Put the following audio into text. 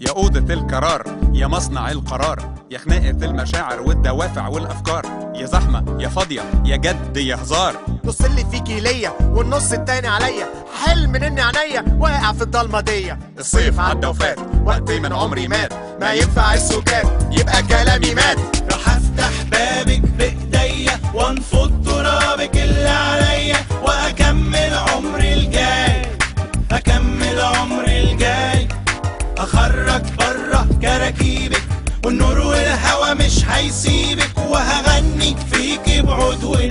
يا أوضة القرار يا مصنع القرار يا خناقة المشاعر والدوافع والأفكار يا زحمة يا فاضية يا جد يا هزار نص اللي فيكي ليا والنص التاني عليا حلم ان عينيا واقع في الضلمه دي الصيف عدى وفات وقت من عمري مات ما ينفع السكات يبقى كلامي مات راح افتح بابك بايديا وانفض ترابك اللي عليا واكمل عمري الجاي اكمل عمري الجاي اخرج بره كراكيبك والنور والهوا مش هيسيبك وهغني فيكي بعود